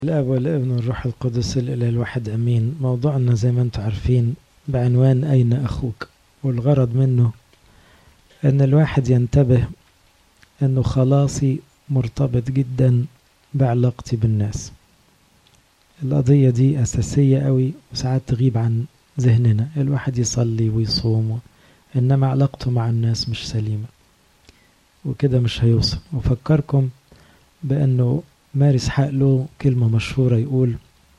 الاب والابن والروح القدس الاله الواحد امين موضوعنا زي ما انتم عارفين بعنوان اين اخوك والغرض منه ان الواحد ينتبه انه خلاصي مرتبط جدا بعلاقتي بالناس القضية دي أساسية قوي وساعات تغيب عن ذهننا الواحد يصلي ويصوم إنما علاقته مع الناس مش سليمة وكده مش هيوصل وفكركم بأنه مارس حق له كلمة مشهورة يقول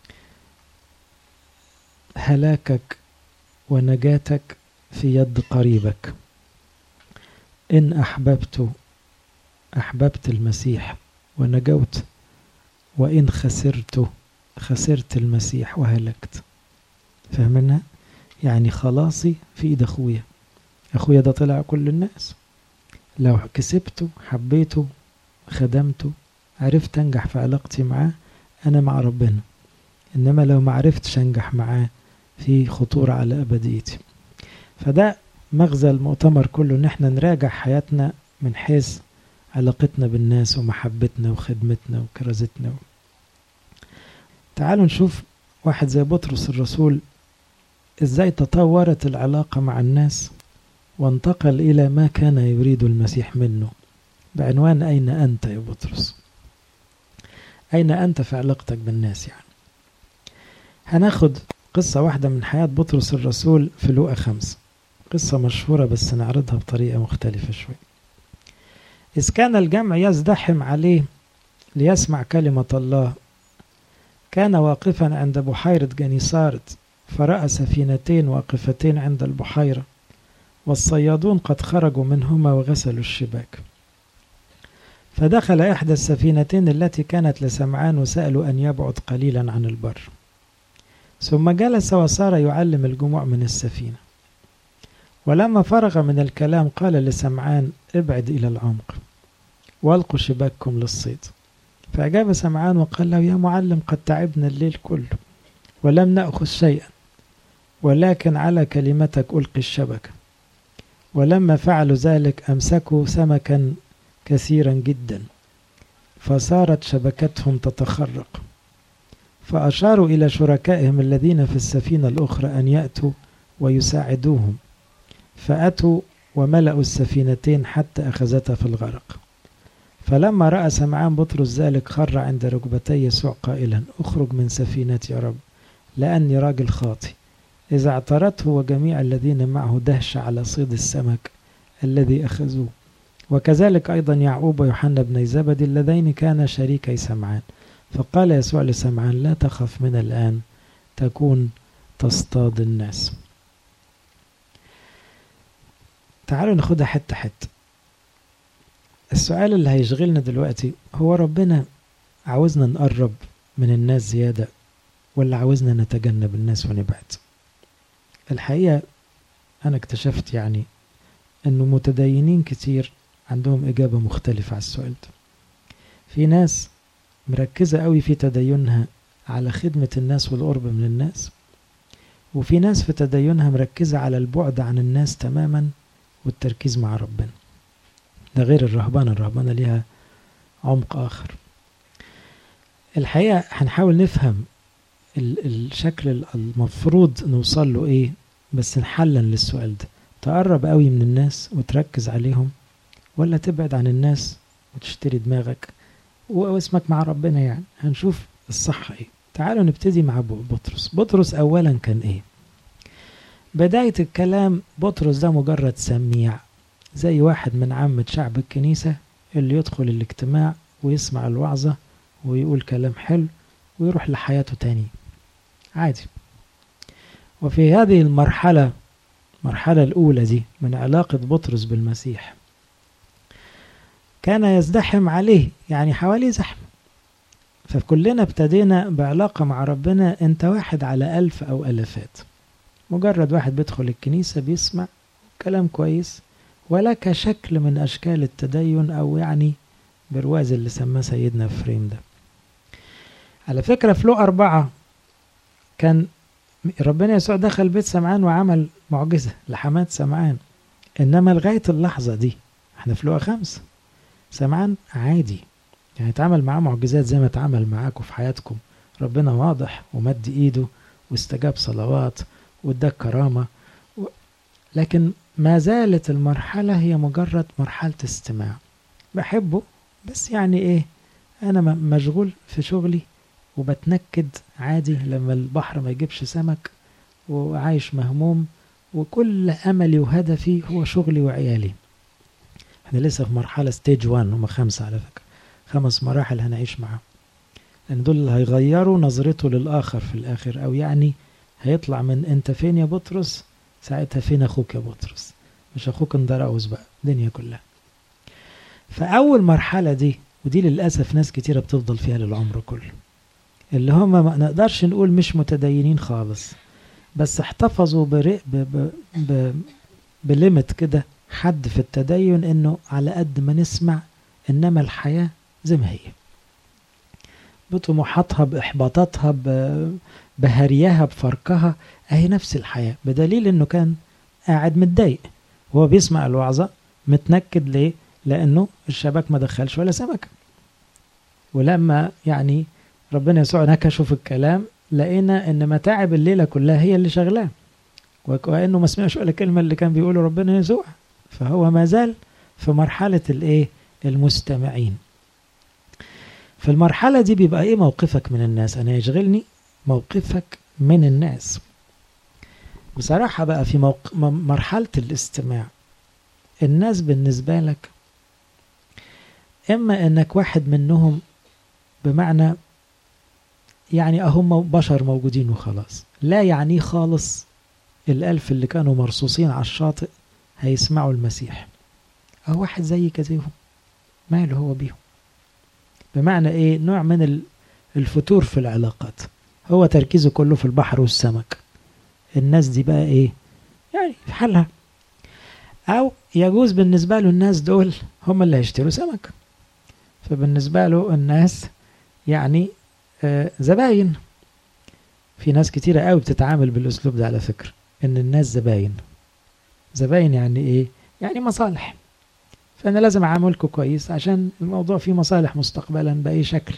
هلاكك ونجاتك في يد قريبك إن أحببت أحببت المسيح ونجوت وإن خسرته خسرت المسيح وهلكت فاهمينها يعني خلاصي في ايد اخويا اخويا ده طلع كل الناس لو كسبته حبيته خدمته عرفت انجح في علاقتي معاه انا مع ربنا انما لو ما عرفتش انجح معاه في خطورة على ابديتي فده مغزى المؤتمر كله ان احنا نراجع حياتنا من حيث علاقتنا بالناس ومحبتنا وخدمتنا وكرازتنا تعالوا نشوف واحد زي بطرس الرسول ازاي تطورت العلاقة مع الناس وانتقل إلى ما كان يريد المسيح منه بعنوان أين أنت يا بطرس أين أنت في علاقتك بالناس يعني هناخد قصة واحدة من حياة بطرس الرسول في لوقا خمسة قصة مشهورة بس نعرضها بطريقة مختلفة شوي إذ كان الجمع يزدحم عليه ليسمع كلمة الله كان واقفا عند بحيرة جنيسارت فرأى سفينتين واقفتين عند البحيرة والصيادون قد خرجوا منهما وغسلوا الشباك فدخل إحدى السفينتين التي كانت لسمعان وسألوا أن يبعد قليلا عن البر ثم جلس وصار يعلم الجموع من السفينة ولما فرغ من الكلام قال لسمعان ابعد إلى العمق والقوا شباككم للصيد فأجاب سمعان وقال له يا معلم قد تعبنا الليل كله ولم نأخذ شيئا ولكن على كلمتك ألقي الشبكة ولما فعلوا ذلك أمسكوا سمكا كثيرا جدا فصارت شبكتهم تتخرق فأشاروا إلى شركائهم الذين في السفينة الأخرى أن يأتوا ويساعدوهم فأتوا وملأوا السفينتين حتى أخذتا في الغرق فلما رأى سمعان بطرس ذلك خر عند ركبتي يسوع قائلا اخرج من سفينتي يا رب لأني راجل خاطي إذا اعترته وجميع الذين معه دهشة على صيد السمك الذي أخذوه وكذلك أيضا يعقوب ويوحنا بن زبدي اللذين كانا شريكي سمعان فقال يسوع لسمعان لا تخف من الآن تكون تصطاد الناس تعالوا ناخدها حتة حتة السؤال اللي هيشغلنا دلوقتي هو ربنا عاوزنا نقرب من الناس زيادة ولا عاوزنا نتجنب الناس ونبعد الحقيقة أنا اكتشفت يعني أنه متدينين كتير عندهم إجابة مختلفة على السؤال ده في ناس مركزة قوي في تدينها على خدمة الناس والقرب من الناس وفي ناس في تدينها مركزة على البعد عن الناس تماما والتركيز مع ربنا ده غير الرهبنة الرهبنة ليها عمق آخر الحقيقة هنحاول نفهم الشكل المفروض نوصل له ايه بس نحلل للسؤال ده تقرب قوي من الناس وتركز عليهم ولا تبعد عن الناس وتشتري دماغك واسمك مع ربنا يعني هنشوف الصح ايه تعالوا نبتدي مع بطرس بطرس اولا كان ايه بداية الكلام بطرس ده مجرد سميع زي واحد من عامة شعب الكنيسة اللي يدخل الاجتماع ويسمع الوعظة ويقول كلام حلو ويروح لحياته تاني عادي وفي هذه المرحلة المرحلة الأولى دي من علاقة بطرس بالمسيح كان يزدحم عليه يعني حوالي زحمة فكلنا ابتدينا بعلاقة مع ربنا انت واحد على ألف أو ألفات مجرد واحد بيدخل الكنيسة بيسمع كلام كويس ولك شكل من أشكال التدين أو يعني برواز اللي سماه سيدنا فريم ده على فكرة في لو أربعة كان ربنا يسوع دخل بيت سمعان وعمل معجزة لحمات سمعان إنما لغاية اللحظة دي احنا في لو خمسة سمعان عادي يعني اتعامل معاه معجزات زي ما اتعامل معاكم في حياتكم ربنا واضح ومد ايده واستجاب صلوات واداك كرامة و... لكن ما زالت المرحلة هي مجرد مرحلة استماع بحبه بس يعني ايه انا مشغول في شغلي وبتنكد عادي لما البحر ما يجيبش سمك وعايش مهموم وكل املي وهدفي هو شغلي وعيالي احنا لسه في مرحلة ستيج 1 هم خمسة على فكرة خمس مراحل هنعيش معاهم لان دول اللي هيغيروا نظرته للاخر في الاخر او يعني هيطلع من انت فين يا بطرس ساعتها فين اخوك يا بطرس مش اخوك اندراوس بقى الدنيا كلها فاول مرحله دي ودي للاسف ناس كتيره بتفضل فيها للعمر كله اللي هم ما نقدرش نقول مش متدينين خالص بس احتفظوا برق ب ب ب بليمت كده حد في التدين انه على قد ما نسمع انما الحياه زي ما هي بطموحاتها باحباطاتها بهريها بفركها اهي نفس الحياه بدليل انه كان قاعد متضايق وهو بيسمع الوعظه متنكد ليه لانه الشبك ما دخلش ولا سمكه ولما يعني ربنا يسوع نكشه في الكلام لقينا ان متاعب الليله كلها هي اللي شغلاه وكانه ما سمعش ولا كلمه اللي كان بيقوله ربنا يسوع فهو ما زال في مرحله الايه المستمعين في المرحله دي بيبقى ايه موقفك من الناس انا يشغلني موقفك من الناس بصراحة بقى في موق... مرحلة الاستماع الناس بالنسبة لك إما إنك واحد منهم بمعنى يعني أهم بشر موجودين وخلاص لا يعني خالص الألف اللي كانوا مرصوصين على الشاطئ هيسمعوا المسيح أو واحد زي زيهم ماله هو بيهم بمعنى إيه نوع من الفتور في العلاقات هو تركيزه كله في البحر والسمك الناس دي بقى ايه يعني في حالها او يجوز بالنسبة له الناس دول هم اللي هيشتروا سمك فبالنسبة له الناس يعني آه زباين في ناس كتيرة قوي بتتعامل بالاسلوب ده على فكرة ان الناس زباين زباين يعني ايه يعني مصالح فانا لازم اعاملكم كويس عشان الموضوع فيه مصالح مستقبلا باي شكل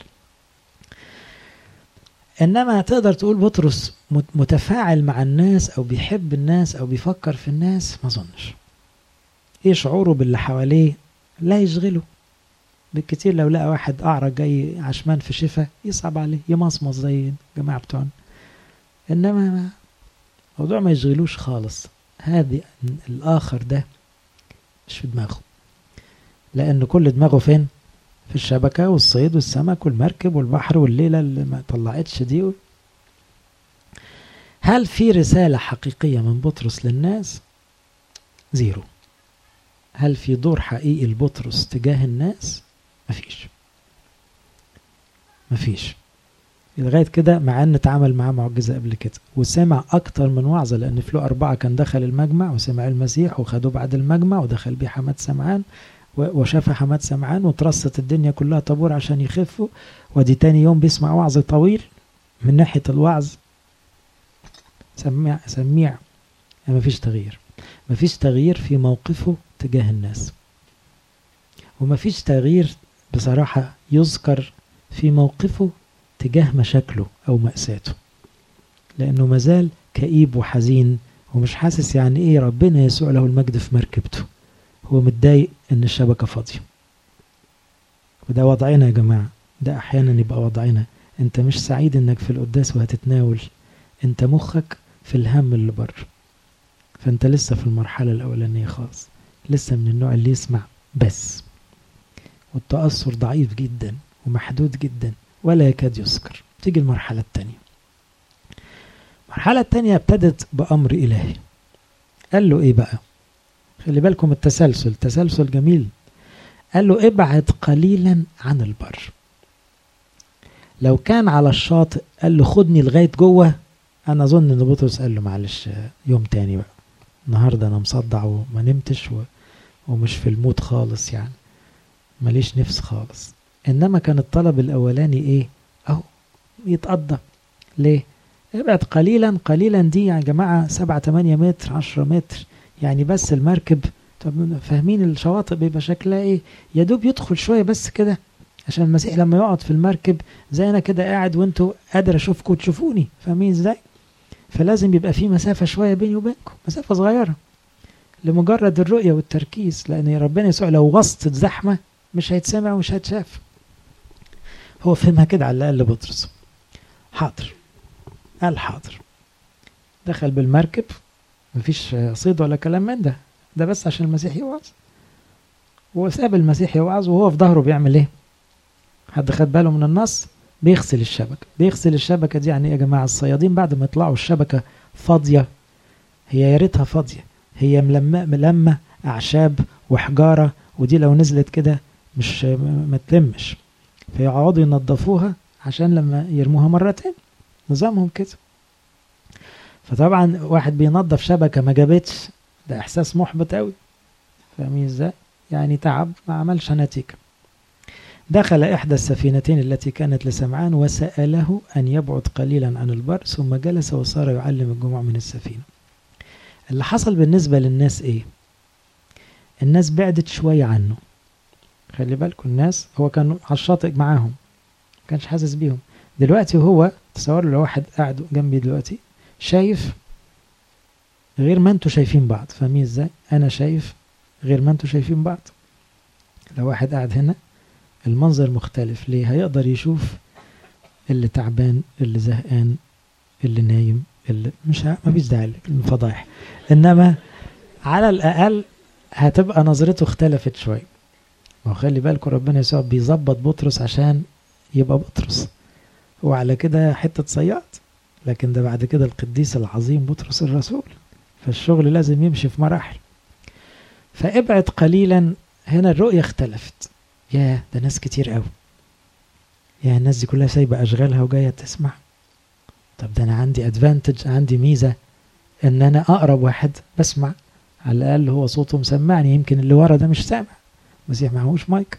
انما تقدر تقول بطرس متفاعل مع الناس او بيحب الناس او بيفكر في الناس ما اظنش ايه شعوره باللي حواليه لا يشغله بالكتير لو لقى واحد اعرج جاي عشمان في شفا يصعب عليه يمصمص زي الجماعه بتوعنا انما الموضوع ما يشغلوش خالص هذه الاخر ده مش في دماغه لان كل دماغه فين في الشبكة والصيد والسمك والمركب والبحر والليلة اللي ما طلعتش دي هل في رسالة حقيقية من بطرس للناس؟ زيرو هل في دور حقيقي لبطرس تجاه الناس؟ مفيش مفيش لغاية كده مع ان اتعامل معاه معجزة قبل كده وسمع اكتر من وعظة لان في له اربعة كان دخل المجمع وسمع المسيح وخدوه بعد المجمع ودخل بيه حماد سمعان وشاف حماد سمعان وترصت الدنيا كلها طابور عشان يخفوا ودي تاني يوم بيسمع وعظ طويل من ناحية الوعظ سميع سميع يعني مفيش تغيير مفيش تغيير في موقفه تجاه الناس ومفيش تغيير بصراحة يذكر في موقفه تجاه مشاكله أو مأساته لأنه مازال كئيب وحزين ومش حاسس يعني إيه ربنا يسوع له المجد في مركبته هو متضايق ان الشبكة فاضية وده وضعنا يا جماعة ده احيانا يبقى وضعنا انت مش سعيد انك في القداس وهتتناول انت مخك في الهم اللي بره فانت لسه في المرحلة الاولانية خالص لسه من النوع اللي يسمع بس والتأثر ضعيف جدا ومحدود جدا ولا يكاد يذكر تيجي المرحلة التانية المرحلة التانية ابتدت بأمر إلهي قال له إيه بقى خلي بالكم التسلسل تسلسل جميل قال له ابعد قليلا عن البر لو كان على الشاطئ قال له خدني لغاية جوه أنا أظن إن بطرس قال له معلش يوم تاني بقى النهاردة أنا مصدع وما نمتش و... ومش في المود خالص يعني ماليش نفس خالص إنما كان الطلب الأولاني إيه أهو يتقضى ليه ابعد قليلا قليلا دي يا جماعة سبعة تمانية متر عشرة متر يعني بس المركب طب فاهمين الشواطئ بيبقى شكلها ايه يا دوب يدخل شويه بس كده عشان المسيح لما يقعد في المركب زي انا كده قاعد وانتوا قادر اشوفكم وتشوفوني فاهمين ازاي فلازم يبقى في مسافة شوية بيني وبينكم مسافة صغيرة لمجرد الرؤية والتركيز لأن ربنا يسوع لو وسط زحمة مش هيتسمع ومش هيتشاف هو فهمها كده على الأقل بطرس حاضر قال حاضر دخل بالمركب مفيش صيد ولا كلام من ده ده بس عشان المسيح يوعظ وساب المسيح يوعظ وهو في ظهره بيعمل ايه حد خد باله من النص بيغسل الشبكة بيغسل الشبكة دي يعني ايه يا جماعة الصيادين بعد ما يطلعوا الشبكة فاضية هي يا ريتها فاضية هي ملمة ملمة أعشاب وحجارة ودي لو نزلت كده مش ما تلمش فيقعدوا ينظفوها عشان لما يرموها مرتين نظامهم كده فطبعا واحد بينظف شبكة ما جابتش ده إحساس محبط أوي فاهمين ازاي؟ يعني تعب ما عملش نتيجة دخل إحدى السفينتين التي كانت لسمعان وسأله أن يبعد قليلا عن البر ثم جلس وصار يعلم الجموع من السفينة اللي حصل بالنسبة للناس إيه الناس بعدت شوية عنه خلي بالكم الناس هو كان على الشاطئ معاهم ما كانش حاسس بيهم دلوقتي هو تصوروا لو واحد قاعد جنبي دلوقتي شايف غير ما انتوا شايفين بعض فاهمين ازاي انا شايف غير ما انتوا شايفين بعض لو واحد قاعد هنا المنظر مختلف ليه هيقدر يشوف اللي تعبان اللي زهقان اللي نايم اللي مش ه... ما فيش داعي للفضايح انما على الاقل هتبقى نظرته اختلفت شويه ما هو خلي بالكم ربنا يسوع بيظبط بطرس عشان يبقى بطرس وعلى كده حته صياد لكن ده بعد كده القديس العظيم بطرس الرسول فالشغل لازم يمشي في مراحل فابعد قليلا هنا الرؤية اختلفت يا ده ناس كتير قوي يا الناس دي كلها سايبة أشغالها وجاية تسمع طب ده أنا عندي أدفانتج عندي ميزة إن أنا أقرب واحد بسمع على الأقل هو صوته مسمعني يمكن اللي ورا ده مش سامع المسيح معهوش مايك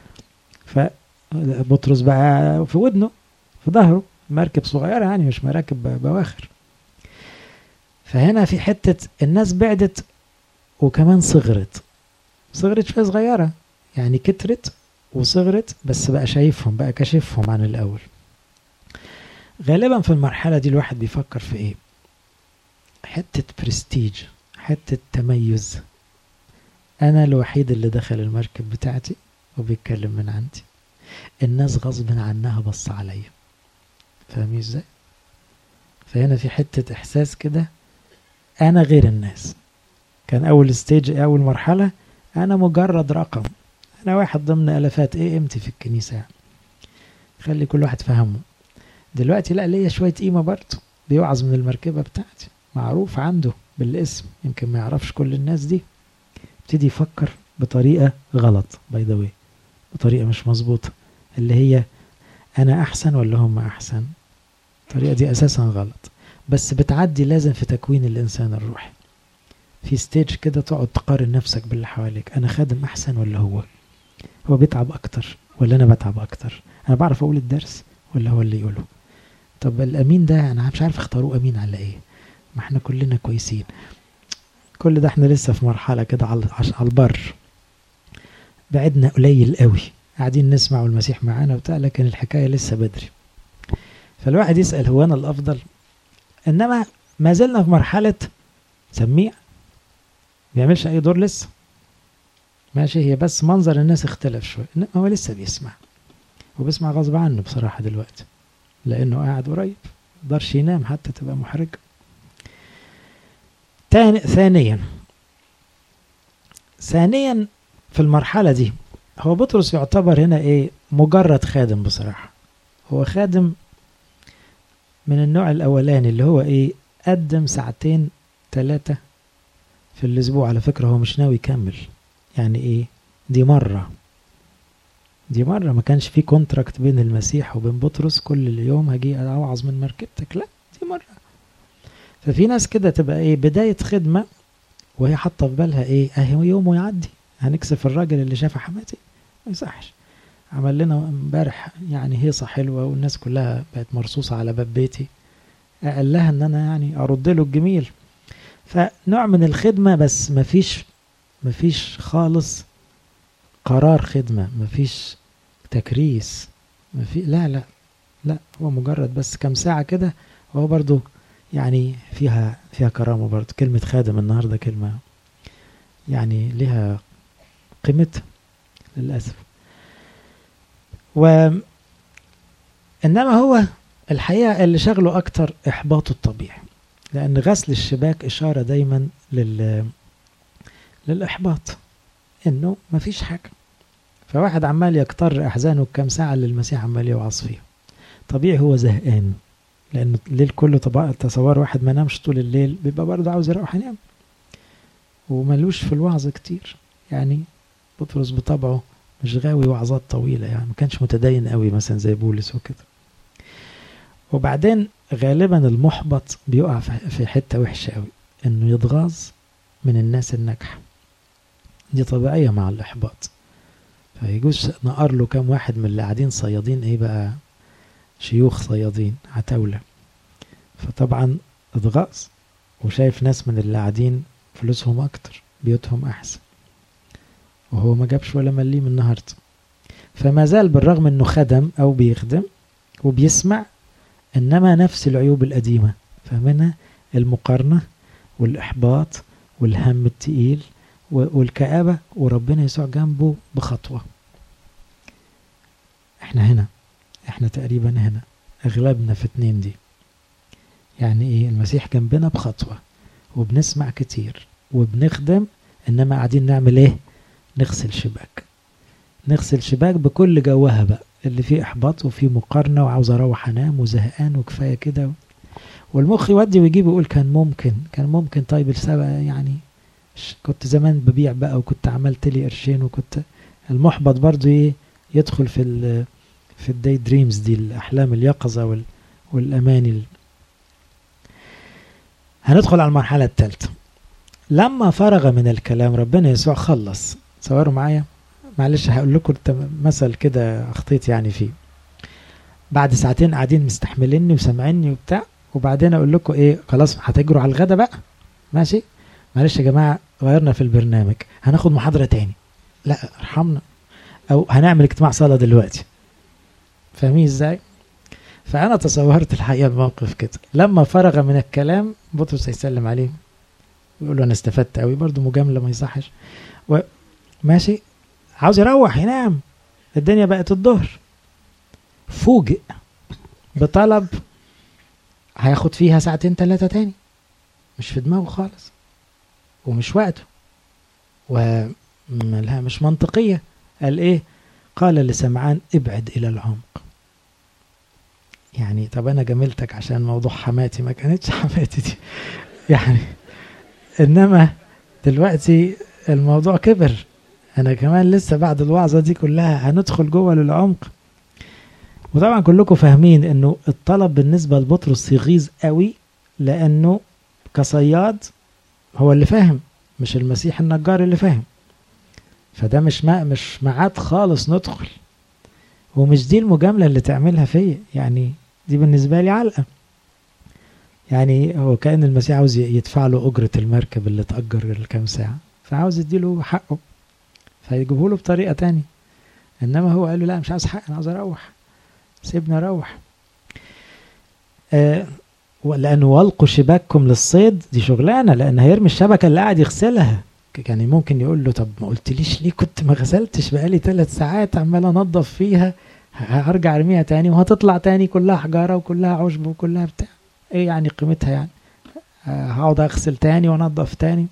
فبطرس بقى في ودنه في ظهره مركب صغيرة يعني مش مراكب بواخر فهنا في حتة الناس بعدت وكمان صغرت صغرت شوية صغيرة يعني كترت وصغرت بس بقى شايفهم بقى كشفهم عن الأول غالبا في المرحلة دي الواحد بيفكر في ايه حتة برستيج حتة تميز أنا الوحيد اللي دخل المركب بتاعتي وبيتكلم من عندي الناس غصب عنها بص عليا فاهمين ازاي فهنا في حتة إحساس كده أنا غير الناس كان أول ستيج أول مرحلة أنا مجرد رقم أنا واحد ضمن ألفات إيه قيمتي في الكنيسة خلي كل واحد فهمه دلوقتي لا ليا شوية قيمة برضه بيوعظ من المركبة بتاعتي معروف عنده بالاسم يمكن ما يعرفش كل الناس دي ابتدي يفكر بطريقة غلط باي ذا واي بطريقة مش مظبوطة اللي هي أنا أحسن ولا هم أحسن الطريقة دي أساسا غلط بس بتعدي لازم في تكوين الإنسان الروحي في ستيج كده تقعد تقارن نفسك باللي حواليك أنا خادم أحسن ولا هو هو بيتعب أكتر ولا أنا بتعب أكتر أنا بعرف أقول الدرس ولا هو اللي يقوله طب الأمين ده أنا مش عارف اختاروه أمين على إيه ما احنا كلنا كويسين كل ده احنا لسه في مرحلة كده على البر بعدنا قليل قوي قاعدين نسمع والمسيح معانا وبتاع لكن الحكاية لسه بدري فالواحد يسأل هو أنا الأفضل إنما ما زلنا في مرحلة سميع بيعملش أي دور لسه ماشي هي بس منظر الناس اختلف شوية إنما هو لسه بيسمع وبيسمع غصب عنه بصراحة دلوقتي لأنه قاعد قريب مقدرش ينام حتى تبقى محرجة تاني ثانيا ثانيا في المرحلة دي هو بطرس يعتبر هنا ايه مجرد خادم بصراحة هو خادم من النوع الاولاني اللي هو ايه قدم ساعتين ثلاثة في الاسبوع على فكرة هو مش ناوي يكمل يعني ايه دي مرة دي مرة ما كانش في كونتراكت بين المسيح وبين بطرس كل يوم هجي اوعظ من مركبتك لا دي مرة ففي ناس كده تبقى ايه بداية خدمة وهي حاطة في بالها ايه اهي يوم ويعدي هنكسف الراجل اللي شاف حماتي ما يصحش عمل لنا امبارح يعني هيصة حلوة والناس كلها بقت مرصوصة على باب بيتي قال لها ان انا يعني ارد له الجميل فنوع من الخدمة بس مفيش مفيش خالص قرار خدمة مفيش تكريس ما في لا لا لا هو مجرد بس كام ساعة كده وهو برضو يعني فيها فيها كرامة برضو كلمة خادم النهاردة كلمة يعني لها قيمتها للأسف و إنما هو الحقيقة اللي شغله أكتر إحباطه الطبيعي لأن غسل الشباك إشارة دايما لل للإحباط إنه مفيش حاجة فواحد عمال يكتر أحزانه كام ساعة اللي المسيح عمال يوعظ فيها طبيعي هو زهقان لأن الليل كله طبعا تصور واحد ما نامش طول الليل بيبقى برضه عاوز يروح ينام وملوش في الوعظ كتير يعني بطرس بطبعه مش غاوي وعظات طويلة يعني ما كانش متدين قوي مثلا زي بولس وكده وبعدين غالبا المحبط بيقع في حتة وحشة قوي انه يتغاظ من الناس الناجحة دي طبيعية مع الإحباط فيجوز نقر له كام واحد من اللي قاعدين صيادين ايه بقى شيوخ صيادين عتاولة فطبعا اتغاظ وشايف ناس من اللي قاعدين فلوسهم أكتر بيوتهم أحسن وهو ما جابش ولا مليم النهاردة فما زال بالرغم انه خدم او بيخدم وبيسمع انما نفس العيوب القديمة فمنها المقارنة والاحباط والهم التقيل والكآبة وربنا يسوع جنبه بخطوة احنا هنا احنا تقريبا هنا اغلبنا في اتنين دي يعني ايه المسيح جنبنا بخطوة وبنسمع كتير وبنخدم انما قاعدين نعمل ايه نغسل شباك نغسل شباك بكل جوها بقى اللي فيه احباط وفيه مقارنه وعاوز اروح انام وزهقان وكفايه كده والمخ يودي ويجيب ويقول كان ممكن كان ممكن طيب السبب يعني كنت زمان ببيع بقى وكنت عملت لي قرشين وكنت المحبط برضو ايه يدخل في ال في الداي دريمز دي الاحلام اليقظه وال والاماني هندخل على المرحله الثالثه لما فرغ من الكلام ربنا يسوع خلص تصوروا معايا معلش هقول لكم مثل كده اخطيت يعني فيه بعد ساعتين قاعدين مستحمليني وسامعيني وبتاع وبعدين اقول لكم ايه خلاص هتجروا على الغدا بقى ماشي معلش يا جماعه غيرنا في البرنامج هناخد محاضره تاني لا ارحمنا او هنعمل اجتماع صلاه دلوقتي فاهمين ازاي فانا تصورت الحقيقه الموقف كده لما فرغ من الكلام بطرس هيسلم عليه يقول له انا استفدت قوي برضه مجامله ما يصحش ماشي عاوز يروح ينام الدنيا بقت الظهر فوجئ بطلب هياخد فيها ساعتين ثلاثة تاني مش في دماغه خالص ومش وقته وملها مش منطقية قال ايه قال لسمعان ابعد الى العمق يعني طب انا جملتك عشان موضوع حماتي ما كانتش حماتي دي يعني انما دلوقتي الموضوع كبر انا كمان لسه بعد الوعظة دي كلها هندخل جوه للعمق وطبعا كلكم فاهمين انه الطلب بالنسبة لبطرس يغيظ قوي لانه كصياد هو اللي فاهم مش المسيح النجار اللي فاهم فده مش ما مش معاد خالص ندخل ومش دي المجاملة اللي تعملها فيا يعني دي بالنسبة لي علقة يعني هو كأن المسيح عاوز يدفع له أجرة المركب اللي تأجر الكام ساعة فعاوز يديله حقه فيجيبه له بطريقة تانية إنما هو قال له لا مش عاوز حق أنا عاوز أروح سيبني أروح آه لأنه والقوا شباككم للصيد دي شغلانة لأن هيرمي الشبكة اللي قاعد يغسلها يعني ممكن يقول له طب ما قلتليش ليه كنت ما غسلتش بقالي ثلاث ساعات عمال انضف فيها هرجع ارميها تاني وهتطلع تاني كلها حجاره وكلها عشب وكلها بتاع ايه يعني قيمتها يعني هقعد اغسل تاني وانضف تاني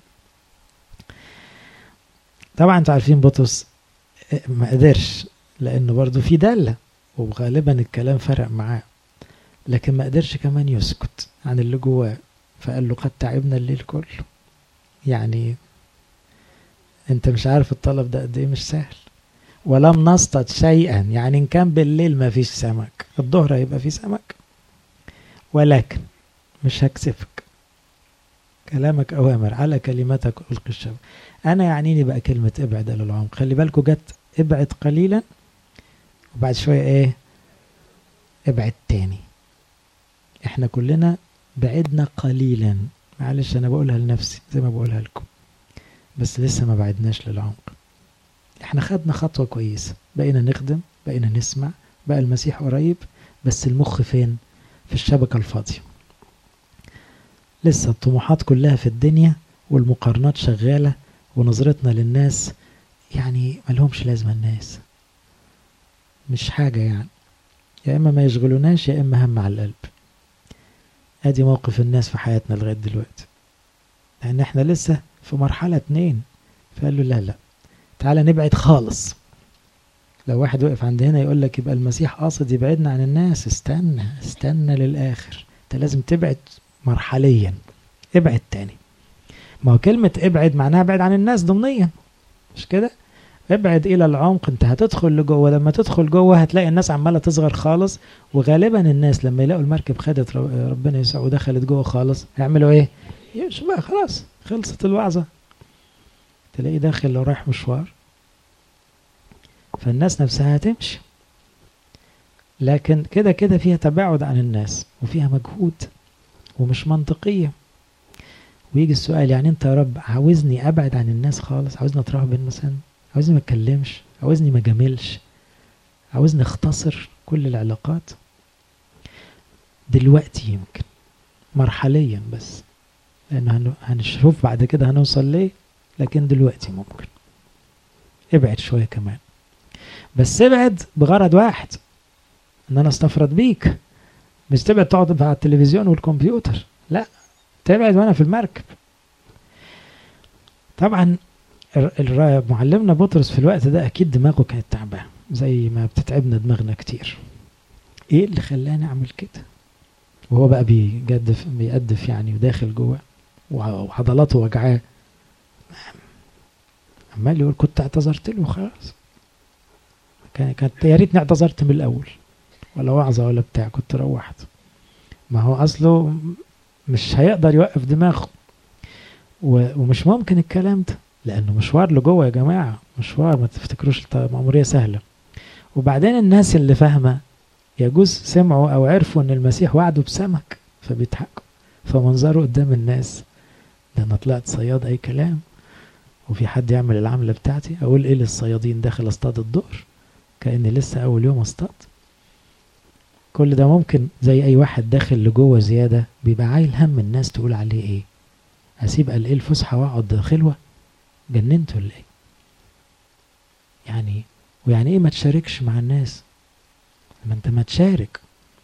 طبعا انتوا عارفين بطرس ما قدرش لانه برضه في داله وغالبا الكلام فرق معاه لكن ما قدرش كمان يسكت عن اللي جواه فقال له قد تعبنا الليل كله يعني انت مش عارف الطلب ده قد ايه مش سهل ولم نصطاد شيئا يعني ان كان بالليل ما فيش سمك الظهر هيبقى فيه سمك ولكن مش هكسفك كلامك اوامر على كلمتك القي الشبك انا يعنيني بقى كلمه ابعد الى العمق خلي بالكوا جت ابعد قليلا وبعد شويه ايه ابعد تاني احنا كلنا بعدنا قليلا معلش انا بقولها لنفسي زي ما بقولها لكم بس لسه ما بعدناش للعمق احنا خدنا خطوة كويسة بقينا نخدم بقينا نسمع بقى المسيح قريب بس المخ فين في الشبكة الفاضية لسه الطموحات كلها في الدنيا والمقارنات شغالة ونظرتنا للناس يعني ملهمش لازمة الناس مش حاجة يعني يا إما ما يشغلوناش يا إما هم على القلب ادي موقف الناس في حياتنا لغاية دلوقتي لأن احنا لسه في مرحلة اتنين فقال له لا لا تعالى نبعد خالص لو واحد وقف عند هنا يقول لك يبقى المسيح قاصد يبعدنا عن الناس استنى استنى للآخر انت لازم تبعد مرحليا ابعد تاني ما هو كلمة ابعد معناها ابعد عن الناس ضمنيا مش كده ابعد الى العمق انت هتدخل لجوه لما تدخل جوه هتلاقي الناس عماله تصغر خالص وغالبا الناس لما يلاقوا المركب خدت ربنا يسوع ودخلت جوه خالص هيعملوا ايه يمشوا بقى خلاص خلصت الوعظه تلاقيه داخل لو رايح مشوار فالناس نفسها هتمشي لكن كده كده فيها تباعد عن الناس وفيها مجهود ومش منطقية ويجي السؤال يعني انت يا رب عاوزني ابعد عن الناس خالص عاوزني اترهبن مثلا عاوزني ما اتكلمش عاوزني ما جاملش عاوزني اختصر كل العلاقات دلوقتي يمكن مرحليا بس لان هنشوف بعد كده هنوصل ليه لكن دلوقتي ممكن ابعد شوية كمان بس ابعد بغرض واحد ان انا استفرد بيك مش تبعد تقعد على التلفزيون والكمبيوتر لا تبعد وانا في المركب طبعا معلمنا بطرس في الوقت ده اكيد دماغه كانت تعبانه زي ما بتتعبنا دماغنا كتير ايه اللي خلاني اعمل كده وهو بقى بيجدف بيقدف يعني وداخل جوه وعضلاته وجعاه عمال يقول كنت اعتذرت له خلاص كان كانت يا ريتني اعتذرت من الاول ولا وعظه ولا بتاع كنت روحت ما هو اصله مش هيقدر يوقف دماغه ومش ممكن الكلام ده لانه مشوار لجوه يا جماعه مشوار ما تفتكروش مأمورية سهله وبعدين الناس اللي فاهمه يجوز سمعوا او عرفوا ان المسيح وعده بسمك فبيضحكوا فمنظره قدام الناس ده انا طلعت صياد اي كلام وفي حد يعمل العمله بتاعتي اقول ايه للصيادين داخل اصطاد الظهر كاني لسه اول يوم اصطاد كل ده ممكن زي اي واحد داخل لجوه زياده بيبقى عايل هم الناس تقول عليه ايه اسيب قال ايه الفسحه واقعد خلوه جننت ولا ايه يعني ويعني ايه ما تشاركش مع الناس ما انت ما تشارك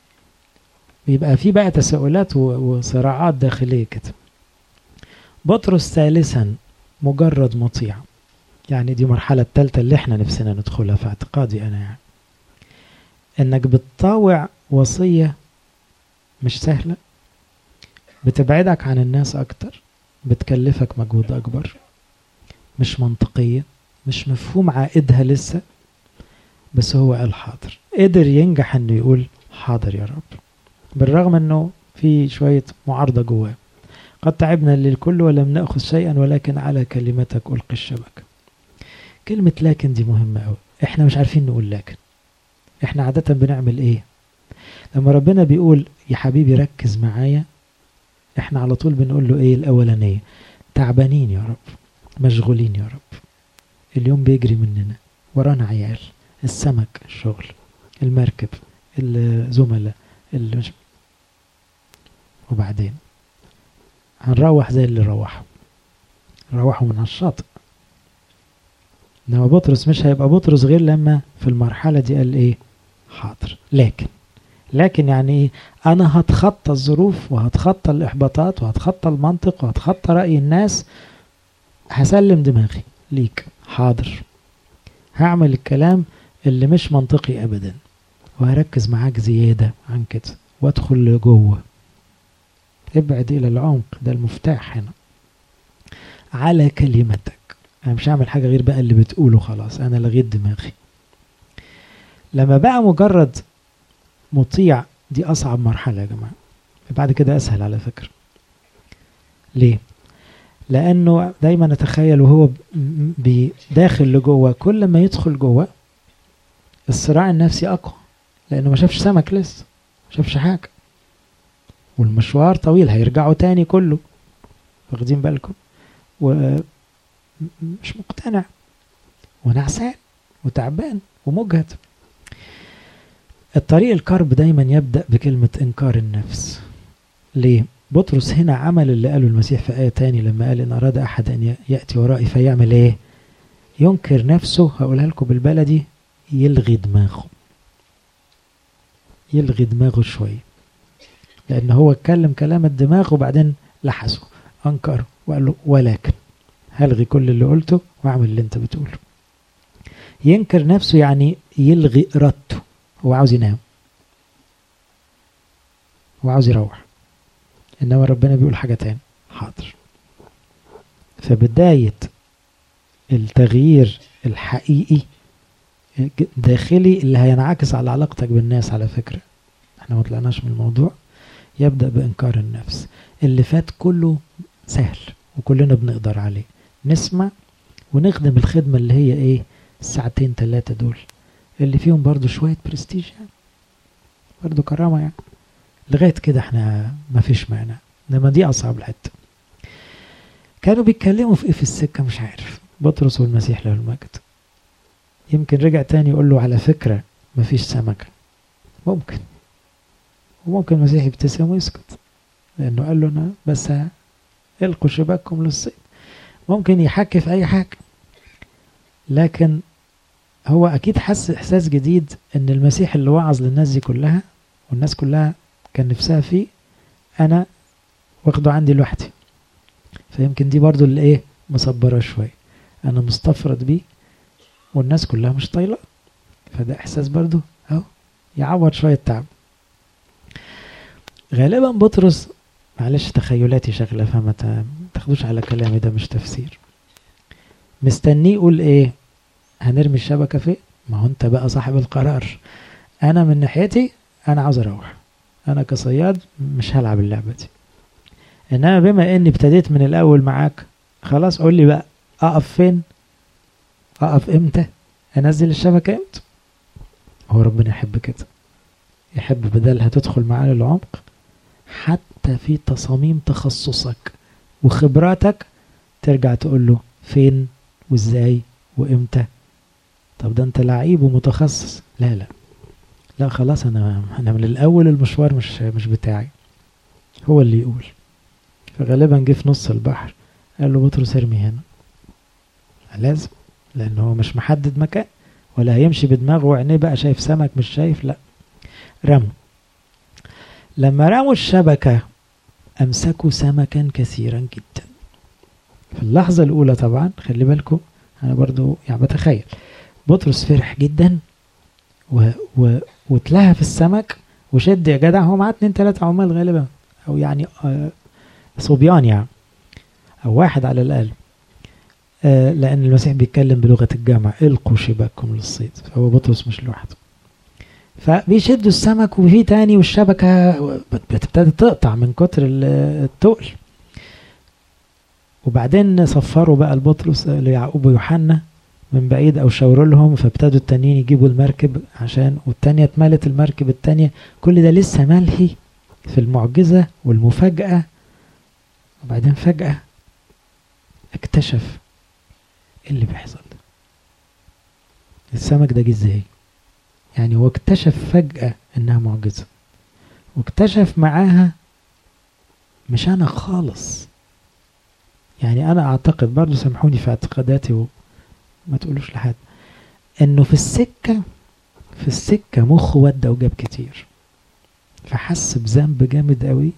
بيبقى في بقى تساؤلات وصراعات داخليه كده بطرس ثالثا مجرد مطيع يعني دي المرحلة الثالثة اللي احنا نفسنا ندخلها في اعتقادي انا يعني انك بتطاوع وصية مش سهلة بتبعدك عن الناس اكتر بتكلفك مجهود اكبر مش منطقية مش مفهوم عائدها لسه بس هو قال حاضر قدر ينجح انه يقول حاضر يا رب بالرغم انه في شوية معارضة جواه قد تعبنا للكل ولم نأخذ شيئا ولكن على كلمتك ألقي الشبكة كلمة لكن دي مهمة أوي احنا مش عارفين نقول لكن احنا عادة بنعمل ايه لما ربنا بيقول يا حبيبي ركز معايا احنا على طول بنقول له ايه الاولانية تعبانين يا رب مشغولين يا رب اليوم بيجري مننا ورانا عيال السمك الشغل المركب الزملاء مش وبعدين هنروح زي اللي روحوا روحوا من على الشاطئ انما بطرس مش هيبقى بطرس غير لما في المرحلة دي قال ايه حاضر لكن لكن يعني ايه انا هتخطى الظروف وهتخطى الاحباطات وهتخطى المنطق وهتخطى رأي الناس هسلم دماغي ليك حاضر هعمل الكلام اللي مش منطقي ابدا وهركز معاك زيادة عن كده وادخل لجوه ابعد الى العمق ده المفتاح هنا على كلمتك انا مش هعمل حاجه غير بقى اللي بتقوله خلاص انا لغيت دماغي لما بقى مجرد مطيع دي اصعب مرحله يا جماعه بعد كده اسهل على فكره ليه لانه دايما اتخيل وهو داخل لجوه كل ما يدخل جوه الصراع النفسي اقوى لانه ما شافش سمك لسه ما شافش حاجه والمشوار طويل هيرجعوا تاني كله واخدين بالكم ومش مقتنع ونعسان وتعبان ومجهد الطريق الكرب دايما يبدأ بكلمة إنكار النفس ليه؟ بطرس هنا عمل اللي قاله المسيح في آية تاني لما قال إن أراد أحد أن يأتي ورائي فيعمل إيه؟ ينكر نفسه هقولها لكم بالبلدي يلغي دماغه يلغي دماغه شوية لأن هو اتكلم كلام الدماغ وبعدين لحسه أنكره وقال له ولكن هلغي كل اللي قلته واعمل اللي انت بتقوله ينكر نفسه يعني يلغي إرادته هو عاوز ينام هو عاوز يروح إنما ربنا بيقول حاجة تاني حاضر فبداية التغيير الحقيقي داخلي اللي هينعكس على علاقتك بالناس على فكرة احنا ما طلعناش من الموضوع يبدأ بإنكار النفس اللي فات كله سهل وكلنا بنقدر عليه نسمع ونخدم الخدمة اللي هي ايه الساعتين ثلاثة دول اللي فيهم برضو شوية برستيج يعني برضو كرامة يعني لغاية كده احنا ما فيش معنى انما دي أصعب الحتة كانوا بيتكلموا في ايه في السكة مش عارف بطرس والمسيح له المجد يمكن رجع تاني يقول له على فكرة مفيش سمكة ممكن وممكن المسيح يبتسم ويسكت لأنه قال له أنا بس القوا شباككم للصيد ممكن يحكي في أي حاجة لكن هو أكيد حس إحساس جديد إن المسيح اللي وعظ للناس دي كلها والناس كلها كان نفسها فيه أنا واخده عندي لوحدي فيمكن دي برضو اللي إيه مصبرة شوية أنا مستفرد بيه والناس كلها مش طايلة فده إحساس برضو أهو يعوض شوية تعب غالبا بطرس معلش تخيلاتي شغلة فما تاخدوش على كلامي ده مش تفسير مستنيه يقول ايه هنرمي الشبكة فين ما هو انت بقى صاحب القرار انا من ناحيتي انا عاوز اروح انا كصياد مش هلعب اللعبة دي انما بما اني ابتديت من الاول معاك خلاص قول لي بقى اقف فين اقف امتى انزل الشبكة امتى هو ربنا يحب كده يحب بدلها تدخل معاه للعمق حتى في تصاميم تخصصك وخبراتك ترجع تقول له فين وازاي وامتى طب ده انت لعيب ومتخصص لا لا لا خلاص انا انا من الاول المشوار مش مش بتاعي هو اللي يقول فغالبا جه في نص البحر قال له بطرس ارمي هنا لازم لان هو مش محدد مكان ولا هيمشي بدماغه وعينيه بقى شايف سمك مش شايف لا رموا لما رموا الشبكة أمسكوا سمكا كثيرا جدا في اللحظة الأولى طبعا خلي بالكم أنا برضو يعني بتخيل بطرس فرح جدا و... و... واتلهى في السمك وشد يا جدع هو معاه اتنين تلاتة عمال غالبا أو يعني آه صبيان يعني أو واحد على الأقل آه لأن المسيح بيتكلم بلغة الجامع القوا شباككم للصيد فهو بطرس مش لوحده فبيشدوا السمك وفي تاني والشبكة بتبتدي تقطع من كتر التقل وبعدين صفروا بقى البطرس ليعقوب ويوحنا من بعيد او شاوروا لهم فابتدوا التانيين يجيبوا المركب عشان والتانية اتملت المركب التانية كل ده لسه ملهي في المعجزة والمفاجأة وبعدين فجأة اكتشف ايه اللي بيحصل السمك ده جه ازاي يعني هو اكتشف فجأة انها معجزة واكتشف معاها مش انا خالص يعني انا اعتقد برضو سامحوني في اعتقاداتي وما تقولوش لحد انه في السكة في السكة مخه ودى وجاب كتير فحس بذنب جامد قوي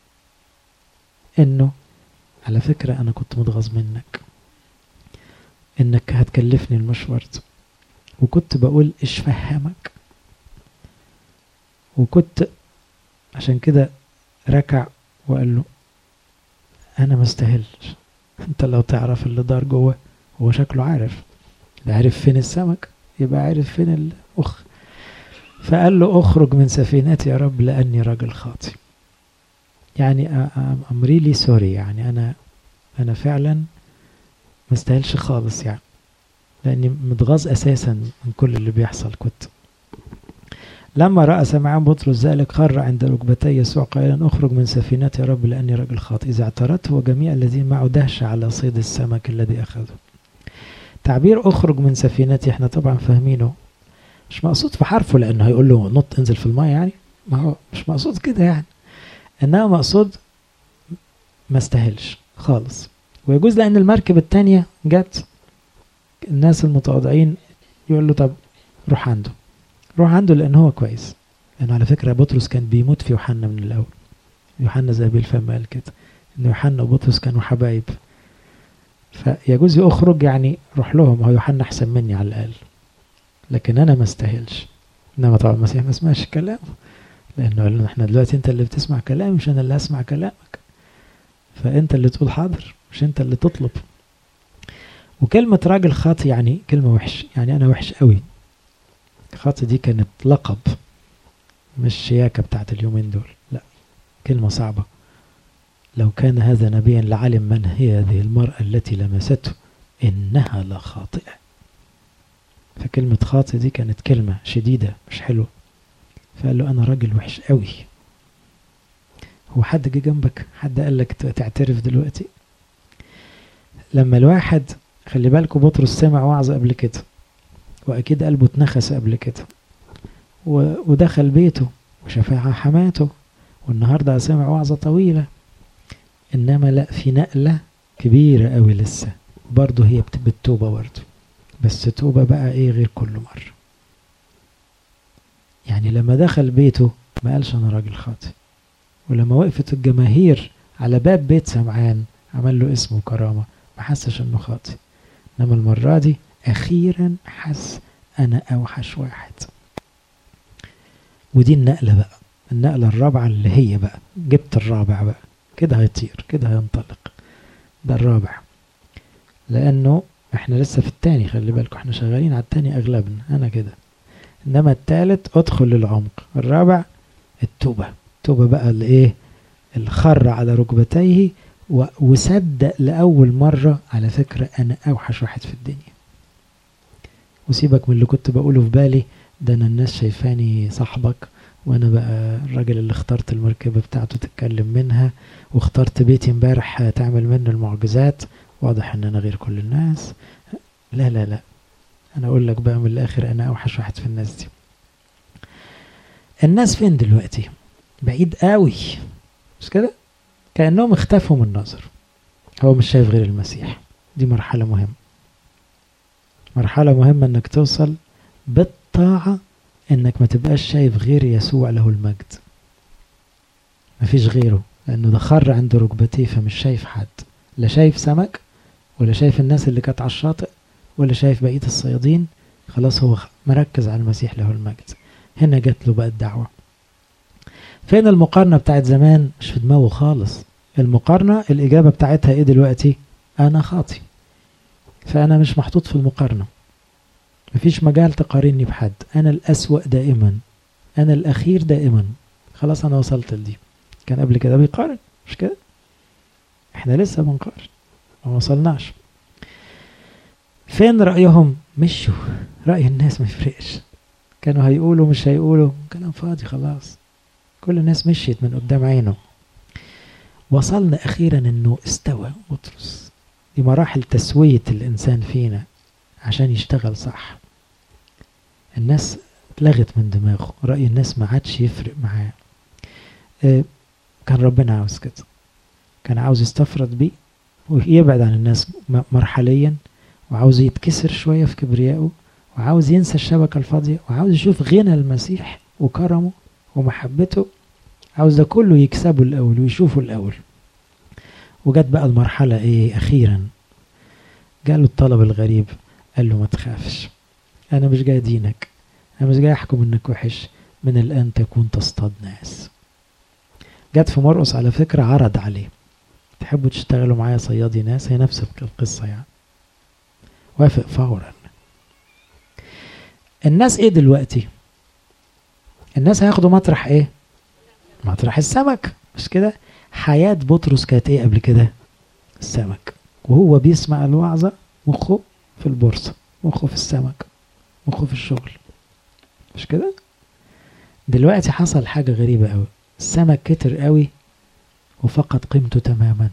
انه على فكرة انا كنت متغاظ منك انك هتكلفني المشوار ده وكنت بقول ايش فهمك وكنت عشان كده ركع وقال له انا ما استاهلش انت لو تعرف اللي دار جوه هو شكله عارف ده عارف فين السمك يبقى عارف فين الاخ فقال له اخرج من سفينتي يا رب لاني راجل خاطي يعني ام ريلي سوري يعني انا انا فعلا ما استاهلش خالص يعني لاني متغاظ اساسا من كل اللي بيحصل كنت لما راى سمعان بطرس ذلك خر عند ركبتي يسوع قائلا اخرج من سفينتي يا رب لاني رجل خاطئ اذا اعترته وجميع الذين معه دهشه على صيد السمك الذي اخذه تعبير اخرج من سفينتي احنا طبعا فاهمينه مش مقصود في حرفه لانه هيقول له نط انزل في الماء يعني ما هو مش مقصود كده يعني انما مقصود ما استاهلش خالص ويجوز لان المركب التانية جت الناس المتواضعين يقول له طب روح عنده روح عنده لان هو كويس لانه على فكره بطرس كان بيموت في يوحنا من الاول يوحنا زي بالفم قال كده ان يوحنا وبطرس كانوا حبايب فيجوز اخرج يعني روح لهم هو يوحنا احسن مني على الاقل لكن انا ما استاهلش انما طبعا المسيح ما سمعش كلامه لانه قال لنا احنا دلوقتي انت اللي بتسمع كلامي مش انا اللي اسمع كلامك فانت اللي تقول حاضر مش انت اللي تطلب وكلمة راجل خاطي يعني كلمة وحش يعني أنا وحش قوي خاطي دي كانت لقب مش شياكة بتاعت اليومين دول لا كلمة صعبة لو كان هذا نبيا لعلم من هي هذه المرأة التي لمسته إنها لخاطئة فكلمة خاطئ دي كانت كلمة شديدة مش حلوة فقال له أنا راجل وحش قوي هو حد جه جنبك حد قال لك تعترف دلوقتي لما الواحد خلي بالكوا بطرس سمع وعظ قبل كده واكيد قلبه اتنخس قبل كده ودخل بيته وشافها حماته والنهارده سمع وعظه طويله انما لا في نقله كبيره قوي لسه برضه هي بالتوبه برضه بس توبه بقى ايه غير كل مره يعني لما دخل بيته ما قالش انا راجل خاطئ ولما وقفت الجماهير على باب بيت سمعان عمل له اسم وكرامه ما حسش انه خاطئ انما المرة دي اخيرا حس انا اوحش واحد ودي النقلة بقى النقلة الرابعة اللي هي بقى جبت الرابع بقى كده هيطير كده هينطلق ده الرابع لانه احنا لسه في التاني خلي بالكم احنا شغالين على التاني اغلبنا انا كده انما التالت ادخل للعمق الرابع التوبة التوبة بقى اللي ايه الخر على ركبتيه وصدق لأول مرة على فكرة أنا أوحش واحد في الدنيا وسيبك من اللي كنت بقوله في بالي ده أنا الناس شايفاني صاحبك وأنا بقى الراجل اللي اخترت المركبة بتاعته تتكلم منها واخترت بيتي امبارح تعمل منه المعجزات واضح إن أنا غير كل الناس لا لا لا أنا أقول لك بقى من الآخر أنا أوحش واحد في الناس دي الناس فين دلوقتي بعيد قوي مش كده كأنهم اختفوا من النظر هو مش شايف غير المسيح دي مرحلة مهمة مرحلة مهمة انك توصل بالطاعة انك ما تبقاش شايف غير يسوع له المجد مفيش غيره لانه ده خر عند ركبتيه فمش شايف حد لا شايف سمك ولا شايف الناس اللي كانت على الشاطئ ولا شايف بقية الصيادين خلاص هو مركز على المسيح له المجد هنا جات له بقى الدعوة فين المقارنة بتاعت زمان مش في دماغه خالص المقارنة الإجابة بتاعتها إيه دلوقتي أنا خاطي فأنا مش محطوط في المقارنة مفيش مجال تقارني بحد أنا الأسوأ دائما أنا الأخير دائما خلاص أنا وصلت لدي كان قبل كده بيقارن مش كده احنا لسه بنقارن ما وصلناش فين رأيهم مشوا رأي الناس ما يفرقش كانوا هيقولوا مش هيقولوا كلام فاضي خلاص كل الناس مشيت من قدام عينه وصلنا أخيرا أنه استوى بطرس دي مراحل تسوية الإنسان فينا عشان يشتغل صح الناس اتلغت من دماغه رأي الناس ما عادش يفرق معاه اه كان ربنا عاوز كده كان عاوز يستفرد بيه ويبعد عن الناس مرحليا وعاوز يتكسر شوية في كبريائه وعاوز ينسى الشبكة الفاضية وعاوز يشوف غنى المسيح وكرمه ومحبته عاوز ده كله يكسبه الأول ويشوفه الأول وجت بقى المرحلة إيه أخيرا جاله الطلب الغريب قال له ما تخافش أنا مش جاي دينك أنا مش جاي أحكم إنك وحش من الآن تكون تصطاد ناس جت في مرقص على فكرة عرض عليه تحبوا تشتغلوا معايا صيادي ناس هي نفس القصة يعني وافق فورا الناس ايه دلوقتي الناس هياخدوا مطرح ايه مطرح السمك مش كده حياة بطرس كانت ايه قبل كده السمك وهو بيسمع الوعظة مخه في البورصة مخه في السمك مخه في الشغل مش كده دلوقتي حصل حاجة غريبة قوي السمك كتر قوي وفقد قيمته تماما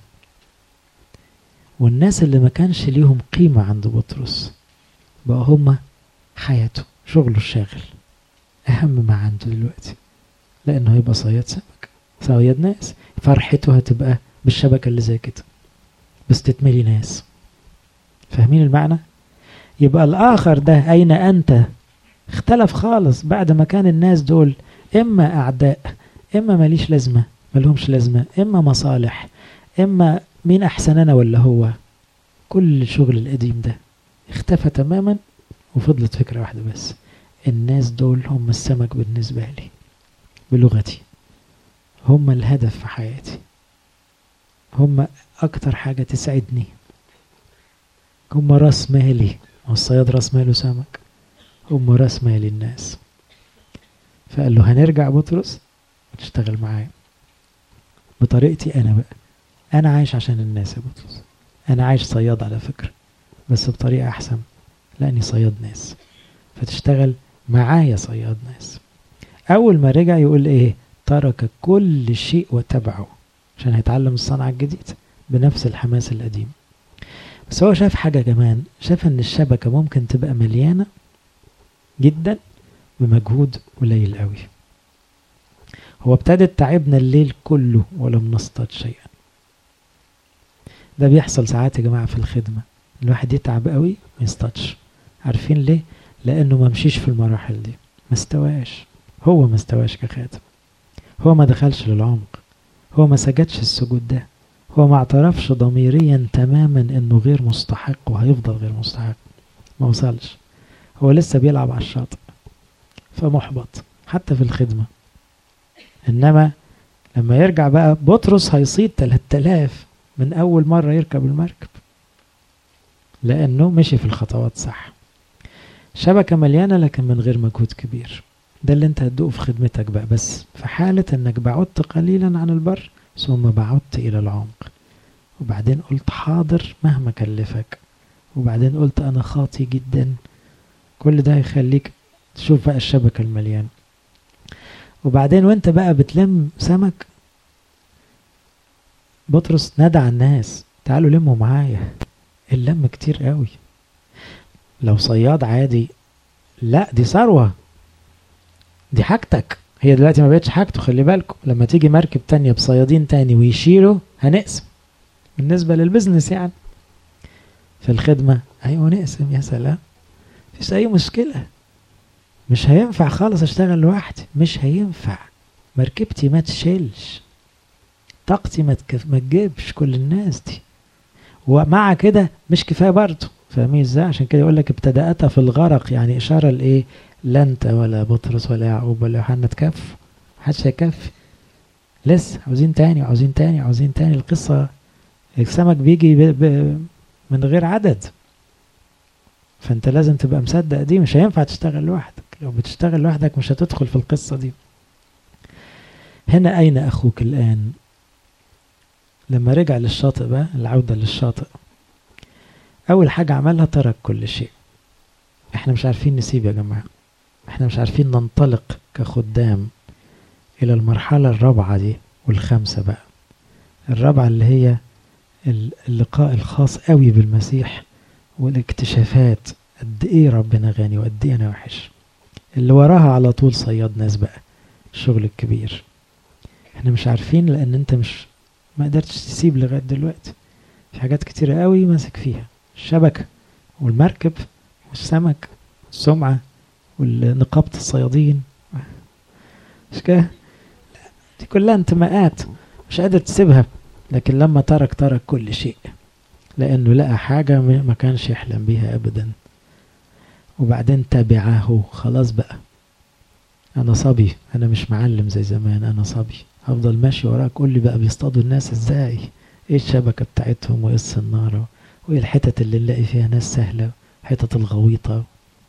والناس اللي ما كانش ليهم قيمة عند بطرس بقى هما حياته شغله الشاغل أهم ما عنده دلوقتي لأنه هيبقى صياد سمك صياد ناس فرحته هتبقى بالشبكة اللي زي كده بس تتملي ناس فاهمين المعنى؟ يبقى الآخر ده أين أنت؟ اختلف خالص بعد ما كان الناس دول إما أعداء إما ماليش لازمة ملهمش لازمة إما مصالح إما مين أحسن أنا ولا هو كل الشغل القديم ده اختفى تماما وفضلت فكرة واحدة بس الناس دول هم السمك بالنسبة لي بلغتي هم الهدف في حياتي هم أكتر حاجة تسعدني هم راس مالي والصياد راس ماله سمك هم راس مال الناس فقال له هنرجع بطرس وتشتغل معايا بطريقتي أنا بقى أنا عايش عشان الناس يا بطرس أنا عايش صياد على فكرة بس بطريقة أحسن لأني صياد ناس فتشتغل معايا صياد ناس أول ما رجع يقول إيه ترك كل شيء وتبعه عشان هيتعلم الصنعة الجديدة بنفس الحماس القديم بس هو شاف حاجة كمان شاف ان الشبكة ممكن تبقى مليانة جدا بمجهود قليل قوي هو ابتدت تعبنا الليل كله ولم نصطاد شيئا ده بيحصل ساعات يا جماعة في الخدمة الواحد يتعب قوي ما يصطادش عارفين ليه لانه ما مشيش في المراحل دي ما استواش هو ما استواش كخادم هو ما دخلش للعمق هو ما سجدش السجود ده هو ما اعترفش ضميريا تماما انه غير مستحق وهيفضل غير مستحق ما وصلش هو لسه بيلعب على الشاطئ فمحبط حتى في الخدمة انما لما يرجع بقى بطرس هيصيد 3000 من اول مرة يركب المركب لانه مشي في الخطوات صح شبكة مليانة لكن من غير مجهود كبير ده اللي انت هتدوقه في خدمتك بقى بس في حالة انك بعدت قليلا عن البر ثم بعدت الى العمق وبعدين قلت حاضر مهما كلفك وبعدين قلت انا خاطي جدا كل ده هيخليك تشوف بقى الشبكة المليانة وبعدين وانت بقى بتلم سمك بطرس نادى على الناس تعالوا لموا معايا اللم كتير قوي لو صياد عادي لا دي ثروة دي حاجتك هي دلوقتي ما بقتش حاجته خلي بالكم لما تيجي مركب تانية بصيادين تاني ويشيلوا هنقسم بالنسبة للبزنس يعني في الخدمة أيوة نقسم يا سلام مفيش أي مشكلة مش هينفع خالص أشتغل لوحدي مش هينفع مركبتي ما تشيلش طاقتي ما, تكف... ما تجيبش كل الناس دي ومع كده مش كفاية برضه فاهمين ازاي عشان كده يقول لك ابتدأت في الغرق يعني إشارة لإيه لا أنت ولا بطرس ولا يعقوب ولا يوحنا تكفوا محدش هيكفي لسه عاوزين تاني وعاوزين تاني وعاوزين تاني القصة السمك بيجي ب... ب... من غير عدد فانت لازم تبقى مصدق دي مش هينفع تشتغل لوحدك لو بتشتغل لوحدك مش هتدخل في القصة دي هنا أين أخوك الآن لما رجع للشاطئ بقى العودة للشاطئ أول حاجة عملها ترك كل شيء احنا مش عارفين نسيب يا جماعة احنا مش عارفين ننطلق كخدام إلى المرحلة الرابعة دي والخامسة بقى الرابعة اللي هي اللقاء الخاص قوي بالمسيح والاكتشافات قد ايه ربنا غني وقد ايه انا وحش اللي وراها على طول صياد ناس بقى الشغل الكبير احنا مش عارفين لان انت مش ما قدرتش تسيب لغايه دلوقتي في حاجات كتيرة قوي ماسك فيها الشبكة والمركب والسمك والسمعة والنقابة الصيادين مش كده دي كلها انتماءات مش قادر تسيبها لكن لما ترك ترك كل شيء لأنه لقى حاجة ما كانش يحلم بيها أبدا وبعدين تبعه خلاص بقى أنا صبي أنا مش معلم زي زمان أنا صبي هفضل ماشي وراك قول لي بقى بيصطادوا الناس ازاي ايه الشبكة بتاعتهم وايه الصنارة وايه الحتت اللي نلاقي فيها ناس سهلة حتت الغويطة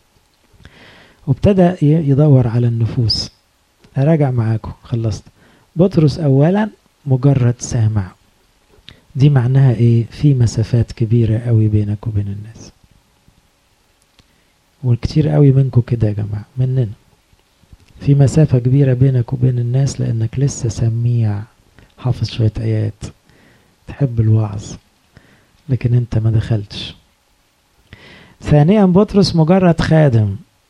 وابتدى يدور على النفوس أراجع معاكم خلصت بطرس أولا مجرد سامع دي معناها ايه في مسافات كبيرة قوي بينك وبين الناس والكتير قوي منكم كده يا جماعة مننا في مسافة كبيرة بينك وبين الناس لأنك لسه سميع حافظ شوية آيات تحب الوعظ لكن أنت ما دخلتش ثانيا بطرس مجرد خادم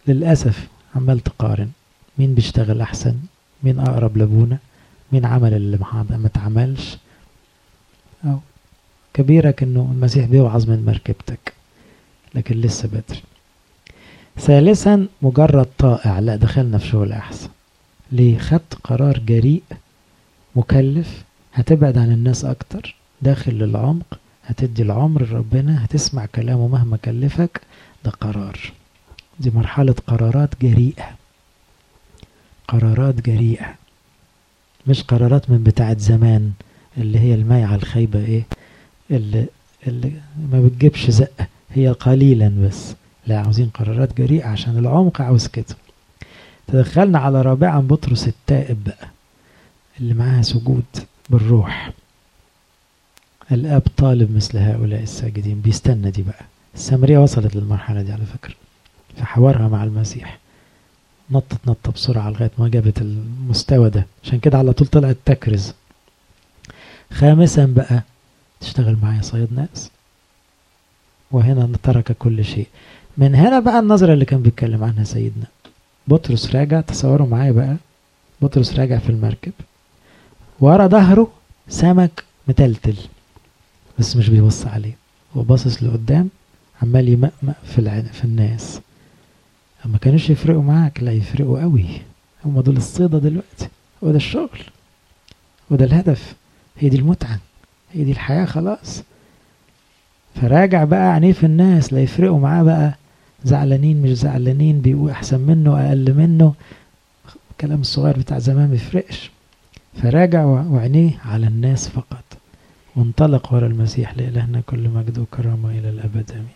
للأسف عمال تقارن مين بيشتغل أحسن مين أقرب لأبونا مين عمل اللي ما اتعملش أو كبيرك إنه المسيح بيوعظ من مركبتك لكن لسه بدري ثالثا مجرد طائع لا دخلنا في شغل أحسن ليه خدت قرار جريء مكلف هتبعد عن الناس أكتر داخل للعمق هتدي العمر لربنا هتسمع كلامه مهما كلفك ده قرار دي مرحلة قرارات جريئة قرارات جريئة مش قرارات من بتاعة زمان اللي هي المايعة الخايبة ايه اللي, اللي ما بتجيبش زقة هي قليلا بس لا عاوزين قرارات جريئة عشان العمق عاوز كده تدخلنا على رابعا بطرس التائب بقى اللي معاها سجود بالروح الاب طالب مثل هؤلاء الساجدين بيستنى دي بقى السامرية وصلت للمرحلة دي على فكرة في حوارها مع المسيح نطت نطة بسرعة لغاية ما جابت المستوى ده عشان كده على طول طلعت تكرز خامسا بقى تشتغل معايا صيد ناس وهنا ترك كل شيء من هنا بقى النظرة اللي كان بيتكلم عنها سيدنا بطرس راجع تصوروا معايا بقى بطرس راجع في المركب ورا ظهره سمك متلتل بس مش بيبص عليه هو باصص لقدام عمال يمقمق في العين في الناس ما كانوش يفرقوا معاك لا يفرقوا قوي هم دول الصيدة دلوقتي هو ده الشغل وده الهدف هي دي المتعة هي دي الحياة خلاص فراجع بقى عينيه في الناس لا يفرقوا معاه بقى زعلانين مش زعلانين بيقول أحسن منه أقل منه الكلام الصغير بتاع زمان ميفرقش فراجع وعينيه على الناس فقط وانطلق ورا المسيح لإلهنا كل مجد وكرامة إلى الأبد آمين